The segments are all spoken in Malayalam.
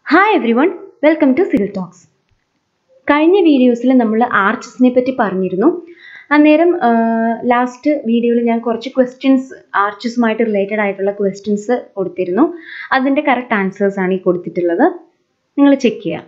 Hi everyone welcome to civil talks കഴിഞ്ഞ വീഡിയോസിൽ നമ്മൾ ആർച്ചസിനെ പറ്റി പറഞ്ഞിരുന്നു അന്നേരം ലാസ്റ്റ് വീഡിയോയിൽ ഞാൻ കുറച്ച് ക്വസ്റ്റ്യൻസ് ആർച്ചസുമായിട്ട് റിലേറ്റഡ് ആയിട്ടുള്ള ക്വസ്റ്റ്യൻസ് കൊടുത്തിരുന്നു അതിൻ്റെ കറക്റ്റ് ആൻസേഴ്സ് ആണ് ഈ കൊടുത്തിട്ടുള്ളത് നിങ്ങൾ ചെക്ക് ചെയ്യുക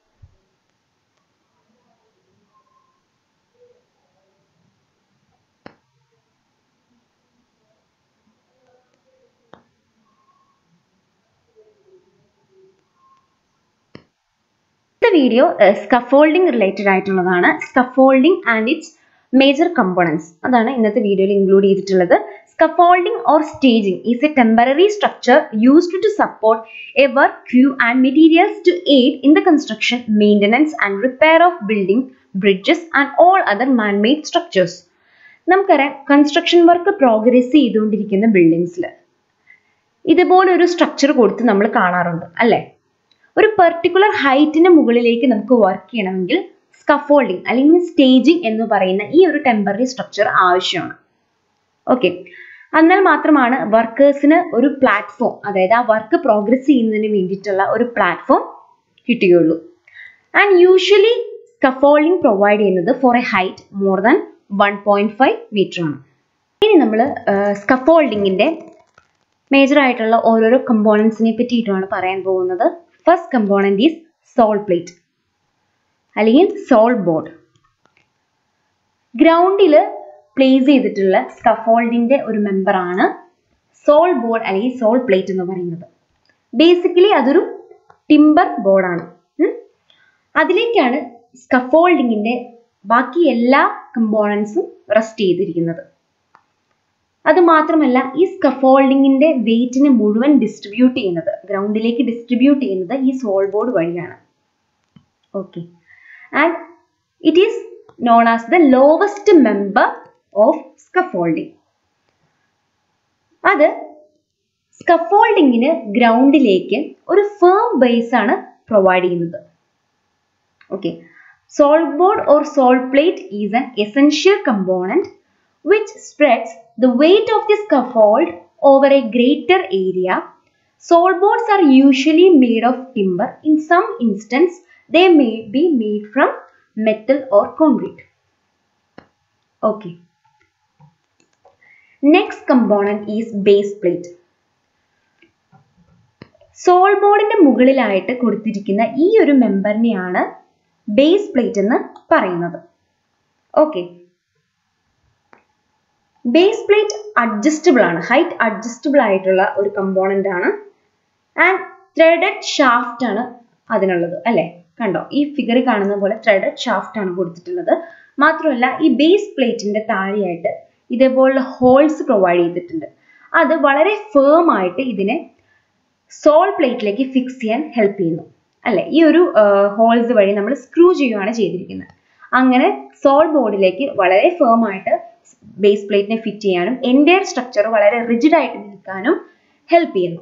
അടുത്ത വീഡിയോ സ്കഫോൾഡിംഗ് റിലേറ്റഡ് ആയിട്ടുള്ളതാണ് scaffolding and its major components അതാണ് ഇന്നത്തെ വീഡിയോയിൽ ഇൻക്ലൂഡ് ചെയ്തിട്ടുള്ളത് scaffolding or staging is a temporary structure used to support a work crew and materials to aid in the construction maintenance and repair of building bridges and all other manmade structures നമുക്കറിയാം കൺസ്ട്രക്ഷൻ വർക്ക് പ്രോഗ്രസ് ചെയ്തുകൊണ്ടിരിക്കുന്ന ബിൽഡിങ്സിൽ ഇതുപോലൊരു സ്ട്രക്ചർ കൊടുത്ത് നമ്മൾ കാണാറുണ്ട് അല്ലേ ഒരു പെർട്ടിക്കുലർ ഹൈറ്റിന് മുകളിലേക്ക് നമുക്ക് വർക്ക് ചെയ്യണമെങ്കിൽ സ്കഫോൾഡിംഗ് അല്ലെങ്കിൽ സ്റ്റേജിംഗ് എന്ന് പറയുന്ന ഈ ഒരു ടെമ്പററി സ്ട്രക്ചർ ആവശ്യമാണ് ഓക്കെ എന്നാൽ മാത്രമാണ് വർക്കേഴ്സിന് ഒരു പ്ലാറ്റ്ഫോം അതായത് ആ വർക്ക് പ്രോഗ്രസ് ചെയ്യുന്നതിന് വേണ്ടിയിട്ടുള്ള ഒരു പ്ലാറ്റ്ഫോം കിട്ടുകയുള്ളൂ ആൻഡ് യൂഷ്വലി സ്കഫോൾഡിംഗ് പ്രൊവൈഡ് ചെയ്യുന്നത് for a height more than one point five metre ആണ് ഇനി നമ്മൾ സ്കഫോൾഡിങ്ങിന്റെ മേജർ ആയിട്ടുള്ള ഓരോരോ കമ്പോണൻസിനെ പറ്റിയിട്ടാണ് പറയാൻ പോകുന്നത് first component is sole plate അല്ലെങ്കിൽ സോൾ ബോർഡ് ഗ്രൗണ്ടിൽ പ്ലേസ് ചെയ്തിട്ടുള്ള സ്കഫോൾഡിന്റെ ഒരു മെമ്പർ ആണ് സോൾ ബോർഡ് അല്ലെങ്കിൽ സോൾ പ്ലേറ്റ് എന്ന് പറയുന്നത് ബേസിക്കലി അതൊരു ടിമ്പർ ബോർഡാണ് അതിലേക്കാണ് സ്കഫോൾഡിങ്ങിന്റെ ബാക്കി എല്ലാ കമ്പോണൻസും റെസ്റ്റ് ചെയ്തിരിക്കുന്നത് അത് മാത്രമല്ല ഈ സ്കഫോൾഡിങ്ങിന്റെ വെയിറ്റിനെ മുഴുവൻ ഡിസ്ട്രിബ്യൂട്ട് ചെയ്യുന്നത് ഗ്രൗണ്ടിലേക്ക് ഡിസ്ട്രിബ്യൂട്ട് ചെയ്യുന്നത് ഈ സോൾ ബോർഡ് വഴിയാണ് okay and it is known as the lowest member of scaffolding അത് സ്കഫോൾഡിങ്ങിന് ഗ്രൗണ്ടിലേക്ക് ഒരു ഫേം ബേസ് ആണ് പ്രൊവൈഡ് ചെയ്യുന്നത് okay sole board or sole plate is an essential component which spreads the weight of the scaffold over a greater area. Soul boards are usually made of timber. In some instance, they may be made from metal or concrete. Okay. Next component is base plate. Sole ബോർഡിന്റെ മുകളിലായിട്ട് കൊടുത്തിരിക്കുന്ന ഈ ഒരു മെമ്പറിനെയാണ് ബേസ് പ്ലേറ്റ് എന്ന് പറയുന്നത് ഓക്കെ ബേസ് പ്ലേറ്റ് അഡ്ജസ്റ്റബിൾ ആണ് ഹൈറ്റ് അഡ്ജസ്റ്റബിൾ ആയിട്ടുള്ള ഒരു കമ്പോണന്റ് ആണ് ആൻഡ് ത്രെഡഡ് ഷാഫ്റ്റ് ആണ് അതിനുള്ളത് അല്ലെ കണ്ടോ ഈ ഫിഗറിൽ കാണുന്ന പോലെ ത്രെഡഡ് ഷാഫ്റ്റ് ആണ് കൊടുത്തിട്ടുള്ളത് മാത്രമല്ല ഈ ബേസ് പ്ലേറ്റിന്റെ താഴെയായിട്ട് ഇതേപോലുള്ള ഹോൾസ് പ്രൊവൈഡ് ചെയ്തിട്ടുണ്ട് അത് വളരെ ഫേം ആയിട്ട് ഇതിനെ സോൾ പ്ലേറ്റിലേക്ക് ഫിക്സ് ചെയ്യാൻ ഹെൽപ്പ് ചെയ്യുന്നു അല്ലെ ഈ ഒരു ഹോൾസ് വഴി നമ്മൾ സ്ക്രൂ ചെയ്യുകയാണ് ചെയ്തിരിക്കുന്നത് അങ്ങനെ സോൾ ബോർഡിലേക്ക് വളരെ ഫേം ആയിട്ട് ബേസ് പ്ലേറ്റിനെ ഫിറ്റ് ചെയ്യാനും എൻറ്റയർ സ്ട്രക്ചർ വളരെ റിജിഡ് ആയിട്ട് നിൽക്കാനും ഹെൽപ്പ് ചെയ്യുന്നു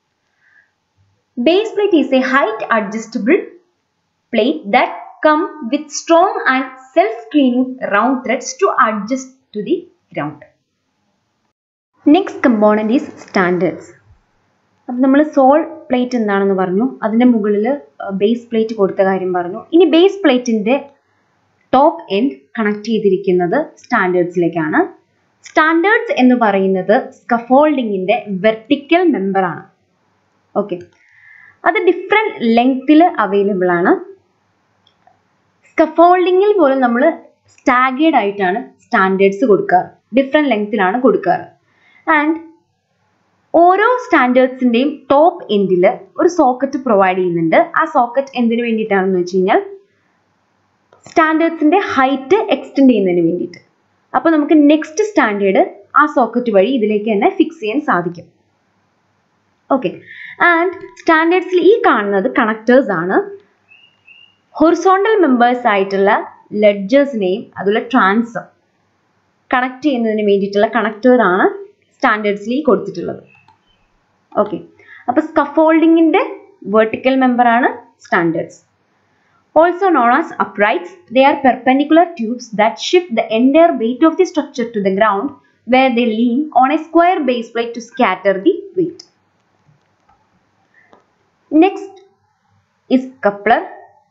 base plate is a height adjustable plate that come with strong and self cleaning round threads to adjust to the ground next component is standards അപ്പം നമ്മൾ സോൾ പ്ലേറ്റ് എന്താണെന്ന് പറഞ്ഞു അതിൻ്റെ മുകളിൽ ബേസ് പ്ലേറ്റ് കൊടുത്ത കാര്യം പറഞ്ഞു ഇനി ബേസ് പ്ലേറ്റിൻ്റെ ടോപ്പ് എൻഡ് കണക്ട് ചെയ്തിരിക്കുന്നത് സ്റ്റാൻഡേർഡ്സിലേക്കാണ് സ്റ്റാൻഡേർഡ്സ് എന്ന് പറയുന്നത് സ്കഫോൾഡിങ്ങിന്റെ വെർട്ടിക്കൽ മെമ്പർ ആണ് ഓക്കെ അത് ഡിഫറെൻറ്റ് ലെങ്ത്തിൽ അവൈലബിൾ ആണ് സ്കഫോൾഡിങ്ങിൽ പോലും നമ്മൾ സ്റ്റാഗേഡ് ആയിട്ടാണ് സ്റ്റാൻഡേർഡ്സ് കൊടുക്കാറ് ഡിഫറെൻറ്റ് ലെങ്ത്തിലാണ് കൊടുക്കാറ് ആൻഡ് ഓരോ സ്റ്റാൻഡേർഡ്സിൻ്റെയും ടോപ്പ് എൻഡിൽ ഒരു സോക്കറ്റ് പ്രൊവൈഡ് ചെയ്യുന്നുണ്ട് ആ സോക്കറ്റ് എന്തിനു വേണ്ടിയിട്ടാണെന്ന് വെച്ച് കഴിഞ്ഞാൽ സ്റ്റാൻഡേർഡ്സിന്റെ ഹൈറ്റ് എക്സ്റ്റെൻഡ് ചെയ്യുന്നതിന് വേണ്ടിയിട്ട് അപ്പോൾ നമുക്ക് നെക്സ്റ്റ് സ്റ്റാൻഡേർഡ് ആ സോക്കറ്റ് വഴി ഇതിലേക്ക് തന്നെ ഫിക്സ് ചെയ്യാൻ സാധിക്കും ഓക്കെ ആൻഡ് സ്റ്റാൻഡേർഡ്സിൽ ഈ കാണുന്നത് കണക്ടേഴ്സ് ആണ് ഹൊറിസോണ്ടൽ മെമ്പേഴ്സ് ആയിട്ടുള്ള ലെഡ്ജേഴ്സിനെയും അതുപോലെ ട്രാൻസും കണക്ട് ചെയ്യുന്നതിന് വേണ്ടിയിട്ടുള്ള കണക്ടർ ആണ് സ്റ്റാൻഡേർഡ്സിൽ ഈ കൊടുത്തിട്ടുള്ളത് ഓക്കെ അപ്പോൾ സ്കഫോൾഡിങ്ങിന്റെ വെർട്ടിക്കൽ മെമ്പർ ആണ് standards also known as uprights. They are perpendicular tubes that shift the entire weight of the structure to the ground where they lean on a square base plate to scatter the weight. Next, is coupler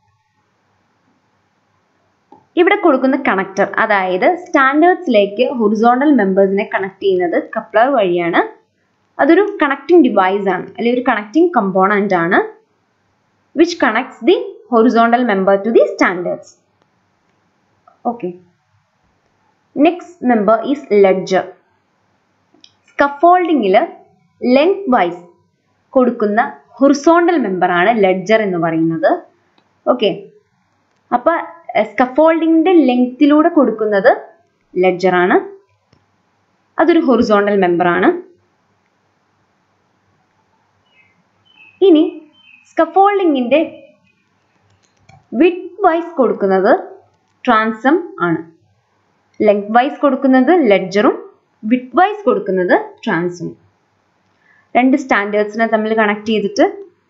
ഇവിടെ കൊടുക്കുന്ന കണക്ടർ അതായത് സ്റ്റാൻഡേർഡ്സിലേക്ക് ഹൊറിസോണ്ടൽ മെമ്പേഴ്സിനെ കണക്ട് ചെയ്യുന്നത് കപ്ലർ വഴിയാണ് അതൊരു കണക്റ്റിംഗ് ഡിവൈസ് ആണ് അല്ലെങ്കിൽ ഒരു കണക്റ്റിംഗ് കമ്പോണന്റ് ആണ് which connects the horizontal member to the standards okay next member is ledger സ്കഫോൾഡിങ്ങിൽ ലെങ്ത് വൈസ് കൊടുക്കുന്ന ഹൊറിസോണ്ടൽ മെമ്പർ ആണ് ലെഡ്ജർ എന്ന് പറയുന്നത് ഓക്കെ അപ്പൊ സ്കഫോൾഡിങ്ങിന്റെ ലെങ്തിലൂടെ കൊടുക്കുന്നത് ലെഡ്ജർ ആണ് അതൊരു ഹൊറിസോണ്ടൽ മെമ്പർ ആണ് ഇനി സ്കഫോൾഡിങ്ങിന്റെ വിഡ് വൈസ് കൊടുക്കുന്നത് ട്രാൻസം ആണ് ലെങ്ത് വൈസ് കൊടുക്കുന്നത് ലെഡ്ജറും വിഡ് വൈസ് കൊടുക്കുന്നത് ട്രാൻസും രണ്ട് സ്റ്റാൻഡേർഡ്സിനെ തമ്മിൽ കണക്ട് ചെയ്തിട്ട്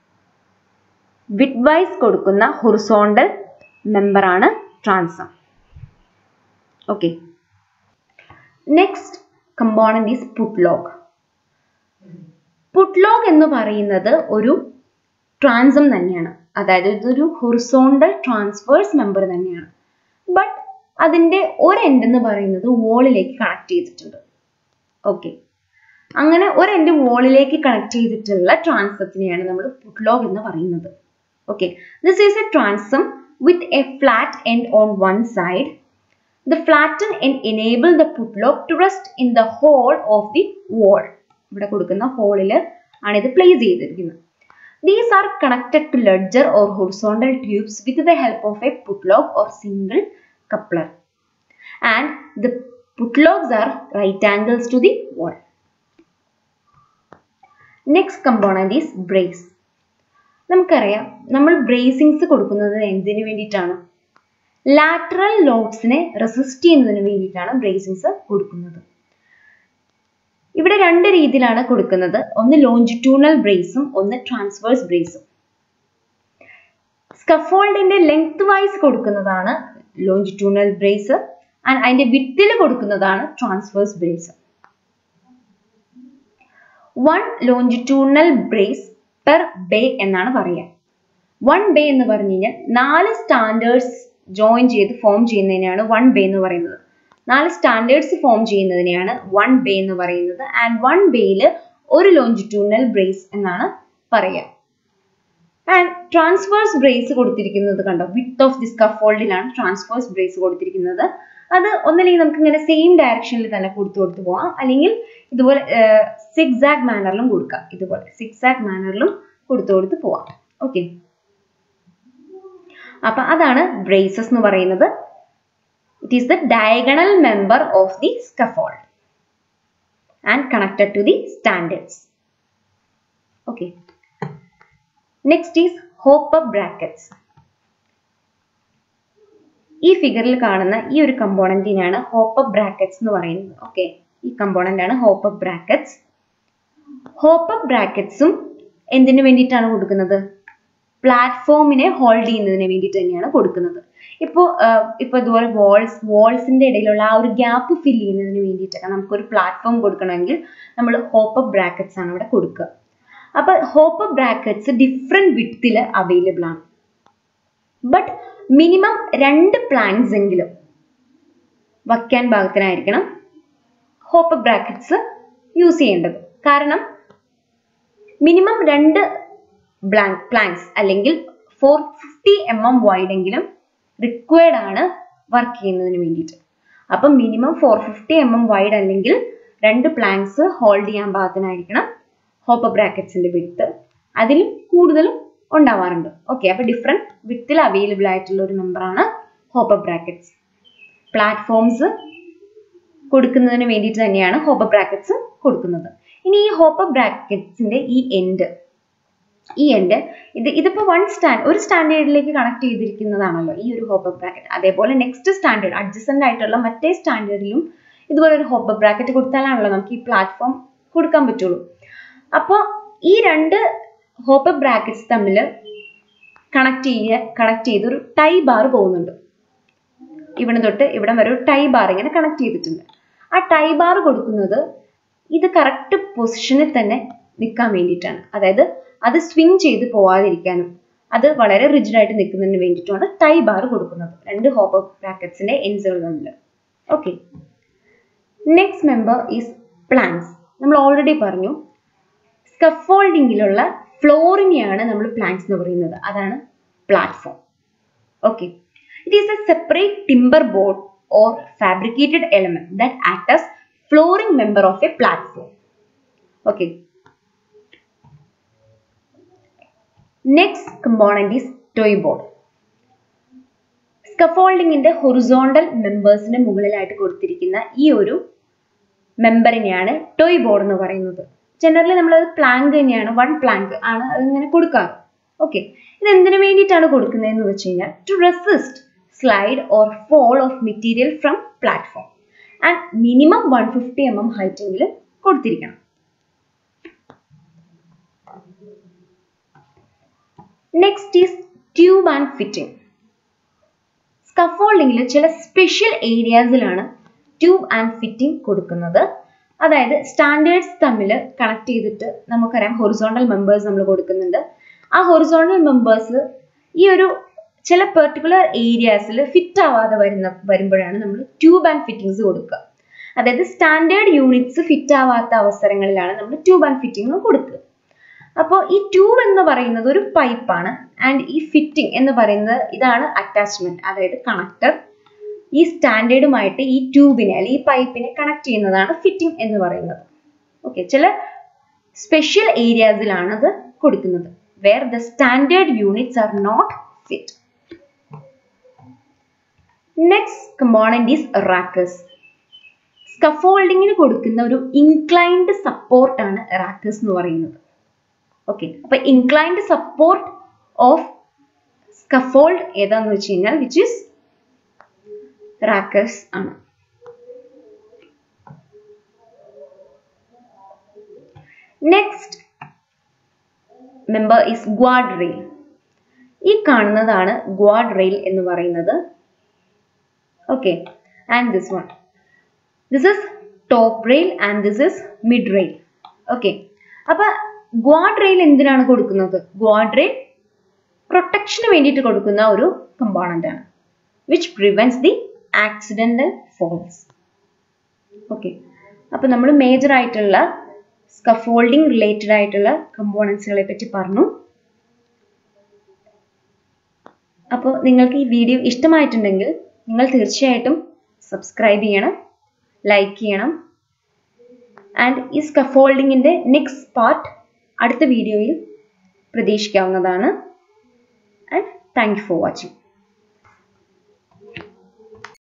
വിഡ് വൈസ് കൊടുക്കുന്ന ഹൊറിസോണ്ടൽ മെമ്പർ ആണ് transom okay next component is putlog putlog എന്ന് പറയുന്നത് ഒരു ട്രാൻസം തന്നെയാണ് അതായത് ഇതൊരു ഹൊറിസോണ്ടൽ ട്രാൻസ്ഫേഴ്സ് മെമ്പർ തന്നെയാണ് ബട്ട് അതിന്റെ ഒരു എൻഡ് എന്ന് പറയുന്നത് വോളിലേക്ക് കണക്ട് ചെയ്തിട്ടുണ്ട് ഓക്കെ അങ്ങനെ ഒരു എൻഡ് വോളിലേക്ക് കണക്ട് ചെയ്തിട്ടുള്ള ട്രാൻസത്തിനെയാണ് നമ്മൾ പുട്ട്ലോഗ് എന്ന് പറയുന്നത് okay this is a transom with a flat end on one side. The flattened end enable the putlock to rest in the hole of the wall. ഇവിടെ കൊടുക്കുന്ന ഹോളിൽ ആണ് ഇത് പ്ലേസ് ചെയ്തിരിക്കുന്നത് these are connected to ledger or horizontal tubes with the help of a putlog or single coupler and the putlogs are right angles to the wall. Next component is brace. നമുക്കറിയാം നമ്മൾ ബ്രേസിങ്സ് കൊടുക്കുന്നത് എന്തിനു വേണ്ടിയിട്ടാണ് ലാറ്ററൽ ലോഡ്സിനെ റെസിസ്റ്റ് ചെയ്യുന്നതിന് വേണ്ടിയിട്ടാണ് ബ്രേസിങ്സ് കൊടുക്കുന്നത് ഇവിടെ രണ്ട് രീതിയിലാണ് കൊടുക്കുന്നത് ഒന്ന് ലോഞ്ചിറ്റ്യൂണൽ ബ്രേസും ഒന്ന് ട്രാൻസ്വേഴ്സ് ബ്രേസും സ്കഫോൾഡിന്റെ ലെങ്ത് വൈസ് കൊടുക്കുന്നതാണ് ലോഞ്ചിറ്റ്യൂണൽ ബ്രേസ് ആൻഡ് അതിന്റെ വിത്തിൽ കൊടുക്കുന്നതാണ് transverse brace one longitudinal brace per bay എന്നാണ് പറയുക വൺ ബേ എന്ന് പറഞ്ഞു കഴിഞ്ഞാൽ നാല് സ്റ്റാൻഡേർഡ്സ് ജോയിൻ ചെയ്ത് ഫോം ചെയ്യുന്നതിനെയാണ് വൺ ബേ എന്ന് പറയുന്നത് നാല് സ്റ്റാൻഡേർഡ്സ് ഫോം ചെയ്യുന്നതിനെയാണ് വൺ ബേ എന്ന് പറയുന്നത് ആൻഡ് വൺ ബേയിൽ ഒരു ലോഞ്ചിറ്റ്യൂണൽ ബ്രേസ് എന്നാണ് പറയുക ആൻഡ് ട്രാൻസ്ഫേഴ്സ് ബ്രേസ് കൊടുത്തിരിക്കുന്നത് കണ്ടോ വിത്ത് ഓഫ് ദി സ്കഫോൾഡിലാണ് ട്രാൻസ്ഫേഴ്സ് ബ്രേസ് കൊടുത്തിരിക്കുന്നത് അത് ഒന്നല്ലെങ്കിൽ നമുക്ക് ഇങ്ങനെ സെയിം ഡയറക്ഷനിൽ തന്നെ കൊടുത്തു കൊടുത്തു പോവാം അല്ലെങ്കിൽ ഇതുപോലെ സിക്സാഗ് മാനറിലും കൊടുക്കാം ഇതുപോലെ സിക്സാഗ് മാനറിലും കൊടുത്തു കൊടുത്ത് പോവാം ഓക്കെ അപ്പൊ അതാണ് ബ്രേസസ് എന്ന് പറയുന്നത് it is the diagonal member of the scaffold and connected to the standards okay next is hop up brackets ഈ ഫിഗറിൽ കാണുന്ന ഈ ഒരു കമ്പോണന്റിനാണ് ഹോപ്പ് അപ്പ് ബ്രാക്കറ്റ്സ് എന്ന് പറയുന്നത് ഓക്കെ ഈ കമ്പോണന്റ് ആണ് ഹോപ്പ് അപ്പ് ബ്രാക്കറ്റ്സ് ഹോപ്പ് അപ്പ് ബ്രാക്കറ്റ്സും എന്തിനു വേണ്ടിയിട്ടാണ് കൊടുക്കുന്നത് പ്ലാറ്റ്ഫോമിനെ ഹോൾഡ് ചെയ്യുന്നതിന് വേണ്ടിയിട്ട് തന്നെയാണ് കൊടുക്കുന്നത് ഇപ്പോൾ ഇപ്പോൾ ഇതുപോലെ വാൾസ് വാൾസിന്റെ ഇടയിലുള്ള ആ ഒരു ഗ്യാപ്പ് ഫിൽ ചെയ്യുന്നതിന് വേണ്ടിയിട്ടൊക്കെ നമുക്കൊരു പ്ലാറ്റ്ഫോം കൊടുക്കണമെങ്കിൽ നമ്മൾ ഹോപ്പ് അപ്പ് ബ്രാക്കറ്റ്സ് ആണ് ഇവിടെ കൊടുക്കുക അപ്പൊ ഹോപ്പ് അപ്പ് ബ്രാക്കറ്റ്സ് ഡിഫറെന്റ് വിത്തിൽ അവൈലബിൾ ആണ് ബട്ട് മിനിമം രണ്ട് പ്ലാങ്സ് എങ്കിലും വയ്ക്കാൻ ഭാഗത്തിനായിരിക്കണം ഹോപ്പ് അപ്പ് ബ്രാക്കറ്റ്സ് യൂസ് ചെയ്യേണ്ടത് കാരണം മിനിമം രണ്ട് ബ്ലാങ്ക് പ്ലാങ്സ് അല്ലെങ്കിൽ ഫോർ ഫിഫ്റ്റി എം എം വൈഡെങ്കിലും റിക്വയർഡ് ആണ് വർക്ക് ചെയ്യുന്നതിന് വേണ്ടിയിട്ട് അപ്പം minimum four fifty M M wide അല്ലെങ്കിൽ രണ്ട് പ്ലാങ്സ് ഹോൾഡ് ചെയ്യാൻ പാകത്തിനായിരിക്കണം ഹോപ്പ് ബ്രാക്കറ്റ്സിന്റെ വിത്ത് അതിലും കൂടുതലും ഉണ്ടാവാറുണ്ട് ഓക്കെ അപ്പൊ ഡിഫറെന്റ് വിത്തിൽ അവൈലബിൾ ആയിട്ടുള്ള ഒരു മെമ്പറാണ് ഹോപ്പ് ബ്രാക്കറ്റ്സ് പ്ലാറ്റ്ഫോംസ് കൊടുക്കുന്നതിന് വേണ്ടിയിട്ട് തന്നെയാണ് ഹോപ്പ് ബ്രാക്കറ്റ്സ് കൊടുക്കുന്നത് ഇനി ഈ ഹോപ്പ് ബ്രാക്കറ്റ്സിന്റെ ഈ എൻഡ് ഈ എൻഡ് ഇത് ഇതിപ്പോ വൺ സ്റ്റാൻഡ് ഒരു സ്റ്റാൻഡേർഡിലേക്ക് കണക്ട് ചെയ്തിരിക്കുന്നതാണല്ലോ ഈ ഒരു ഹോപ്പ് ബ്രാക്കറ്റ് അതേപോലെ നെക്സ്റ്റ് സ്റ്റാൻഡേർഡ് അഡ്ജസ്റ്റന്റ് ആയിട്ടുള്ള മറ്റേ സ്റ്റാൻഡേർഡിലും ഇതുപോലെ ഒരു ഹോപ്പ് ബ്രാക്കറ്റ് കൊടുത്താലാണല്ലോ നമുക്ക് ഈ പ്ലാറ്റ്ഫോം കൊടുക്കാൻ പറ്റുള്ളൂ അപ്പോൾ ഈ രണ്ട് ഹോപ്പ് ബ്രാക്കറ്റ്സ് തമ്മിൽ കണക്ട് ചെയ്യ കണക്ട് ചെയ്ത് ഒരു ടൈ ബാർ പോകുന്നുണ്ട് ഇവിടെ തൊട്ട് ഇവിടെ വരെ ഒരു ടൈ ബാർ ഇങ്ങനെ കണക്ട് ചെയ്തിട്ടുണ്ട് ആ ടൈ ബാർ കൊടുക്കുന്നത് ഇത് കറക്റ്റ് പൊസിഷനിൽ തന്നെ നിൽക്കാൻ വേണ്ടിയിട്ടാണ് അതായത് അത് സ്വിങ് ചെയ്ത് പോവാതിരിക്കാനും അത് വളരെ റിജിഡ് ആയിട്ട് നിൽക്കുന്നതിന് വേണ്ടിയിട്ടാണ് ടൈ ബാർ കൊടുക്കുന്നത് രണ്ട് ഹോപ്പർ ബ്രാക്കറ്റ്സിന്റെ എൻസുകൾ തമ്മിൽ okay next member is planks നമ്മൾ ഓൾറെഡി പറഞ്ഞു സ്കഫോൾഡിങ്ങിലുള്ള ഫ്ലോറിനെയാണ് നമ്മൾ പ്ലാന്റ്സ് എന്ന് പറയുന്നത് അതാണ് platform okay it is a separate timber board or fabricated element that act as flooring member of a platform okay next component is toy board സ്കഫോൾഡിങ്ങിന്റെ ഹൊറിസോണ്ടൽ മെമ്പേഴ്സിന് മുകളിലായിട്ട് കൊടുത്തിരിക്കുന്ന ഈ ഒരു മെമ്പറിനെയാണ് ടോയ് ബോർഡ് എന്ന് പറയുന്നത് ജനറലി നമ്മളത് പ്ലാങ്ക് തന്നെയാണ് വൺ പ്ലാങ്ക് ആണ് അതിങ്ങനെ കൊടുക്കാറ് ഓക്കെ ഇത് എന്തിനു വേണ്ടിയിട്ടാണ് കൊടുക്കുന്നതെന്ന് വെച്ച് കഴിഞ്ഞാൽ to resist slide or fall of material from platform and minimum one fifty M M ഹൈറ്റെങ്കിലും കൊടുത്തിരിക്കണം next is tube and fitting സ്കഫോൾഡിങ്ങിൽ ചില സ്പെഷ്യൽ ഏരിയാസിലാണ് ട്യൂബ് ആൻഡ് ഫിറ്റിംഗ് കൊടുക്കുന്നത് അതായത് സ്റ്റാൻഡേർഡ്സ് തമ്മിൽ കണക്ട് ചെയ്തിട്ട് നമുക്കറിയാം ഹൊറിസോണ്ടൽ മെമ്പേഴ്സ് നമ്മൾ കൊടുക്കുന്നുണ്ട് ആ ഹൊറിസോണ്ടൽ മെമ്പേഴ്സ് ഈ ഒരു ചില പെർട്ടിക്കുലർ ഏരിയാസിൽ ഫിറ്റ് ആവാതെ വരുന്ന വരുമ്പോഴാണ് നമ്മൾ ട്യൂബ് ആൻഡ് ഫിറ്റിങ്സ് കൊടുക്കുക അതായത് സ്റ്റാൻഡേർഡ് യൂണിറ്റ്സ് ഫിറ്റ് ആവാത്ത അവസരങ്ങളിലാണ് നമ്മൾ ട്യൂബ് ആൻഡ് ഫിറ്റിംഗ് കൊടുക്കുക അപ്പോൾ ഈ ട്യൂബ് എന്ന് പറയുന്നത് ഒരു പൈപ്പാണ് ആൻഡ് ഈ ഫിറ്റിംഗ് എന്ന് പറയുന്നത് ഇതാണ് അറ്റാച്ച്മെന്റ് അതായത് കണക്ടർ ഈ സ്റ്റാൻഡേർഡുമായിട്ട് ഈ ട്യൂബിനെ അല്ലെങ്കിൽ ഈ പൈപ്പിനെ കണക്ട് ചെയ്യുന്നതാണ് ഫിറ്റിംഗ് എന്ന് പറയുന്നത് ഓക്കെ ചില സ്പെഷ്യൽ ഏരിയാസിലാണ് അത് കൊടുക്കുന്നത് where the standard units are not fit next component is rakers സ്കഫോൾഡിങ്ങിന് കൊടുക്കുന്ന ഒരു ഇൻക്ലൈൻഡ് സപ്പോർട്ടാണ് റാക്കേഴ്സ് എന്ന് പറയുന്നത് ഓക്കെ അപ്പൊ ഇൻക്ലൈൻഡ് സപ്പോർട്ട് ഓഫ് സ്കഫോൾഡ് ഏതാന്ന് വെച്ച് കഴിഞ്ഞാൽ വിച്ച് ഇസ് റാക്കേഴ്സ് ആണ് next member is guard rail ഈ കാണുന്നതാണ് ഗ്വാഡ് റെയിൽ എന്ന് പറയുന്നത് okay and this one this is top rail and this is mid rail okay അപ്പൊ ഗ്വാഡ് റെയിൽ എന്തിനാണ് കൊടുക്കുന്നത് ഗ്വാഡ് റെയിൽ പ്രൊട്ടക്ഷന് വേണ്ടിയിട്ട് കൊടുക്കുന്ന ഒരു കമ്പോണന്റ് ആണ് which prevents the accidental falls okay അപ്പൊ നമ്മൾ മേജർ ആയിട്ടുള്ള സ്കഫോൾഡിംഗ് റിലേറ്റഡ് ആയിട്ടുള്ള കമ്പോണൻസുകളെ പറ്റി പറഞ്ഞു അപ്പോൾ നിങ്ങൾക്ക് ഈ വീഡിയോ ഇഷ്ടമായിട്ടുണ്ടെങ്കിൽ നിങ്ങൾ തീർച്ചയായിട്ടും സബ്സ്ക്രൈബ് ചെയ്യണം ലൈക്ക് ചെയ്യണം ആൻഡ് ഈ സ്കഫോൾഡിങ്ങിൻ്റെ നെക്സ്റ്റ് പാർട്ട് അടുത്ത വീഡിയോയിൽ പ്രതീക്ഷിക്കാവുന്നതാണ് and thank you for watching